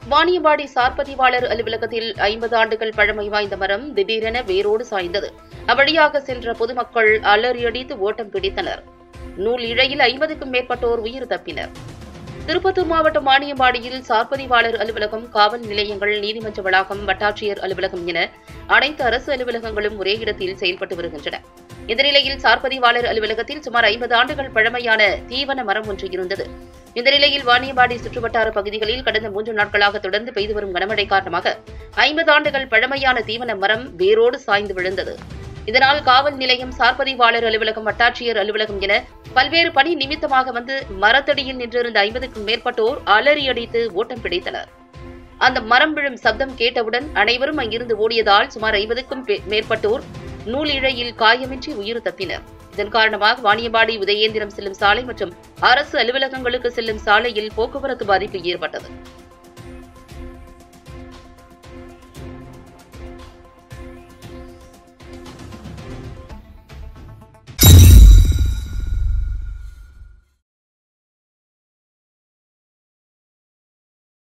Vaniyambadi sir பதிவாளர் அலுவலகத்தில் ஐம்பது ஆண்டுகள் பழமை வாய்ந்த மரம் திடீரென வேரோடு சாய்ந்தது அவ்வழியாக சென்ற பொதுமக்கள் அலறியடித்து ஓட்டம் பிடித்தனர் நூல் இழையில் ஐம்பதுக்கும் மேற்பட்டோர் உயிர் தப்பினர் திருப்பத்தூர் மாவட்டம் வாணியம்பாடியில் சார்பதிவாளர் அலுவலகம் காவல் நிலையங்கள் நீதிமன்ற வளாகம் வட்டாட்சியர் அலுவலகம் என அனைத்து அரசு அலுவலகங்களும் ஒரே இடத்தில் செயல்பட்டு வருகின்றன இந்த நிலையில் சார்பதிவாளர் அலுவலகத்தில் சுமார் ஐம்பது ஆண்டுகள் பழமையான தீவன மரம் ஒன்று இருந்தது இந்த நிலையில் வாணியம்பாடி சுற்றுவட்டார பகுதிகளில் கடந்த மூன்று நாட்களாக தொடர்ந்து பெய்து வரும் கனமழை காரணமாக ஐம்பது ஆண்டுகள் பழமையான தீவன மரம் வேரோடு சாய்ந்து விழுந்தது இதனால் காவல் நிலையம் சார்பதிவாளர் அலுவலகம் வட்டாட்சியர் அலுவலகம் என பல்வேறு பணி நிமித்தமாக வந்து மரத்தடியில் நின்றிருந்த ஐம்பதுக்கும் மேற்பட்டோர் அலறி அடித்து ஓட்டம் பிடித்தனர் அந்த மரம் விழும் சப்தம் கேட்டவுடன் அனைவரும் அங்கிருந்து ஓடியதால் சுமார் ஐம்பதுக்கும் மேற்பட்டோர் நூல் இழையில் காயமின்றி உயிர் தப்பினர் இதன் காரணமாக வாணியம்பாடி உதயேந்திரம் செல்லும் சாலை மற்றும் அரசு அலுவலகங்களுக்கு செல்லும் சாலையில் போக்குவரத்து பாதிப்பு ஏற்பட்டது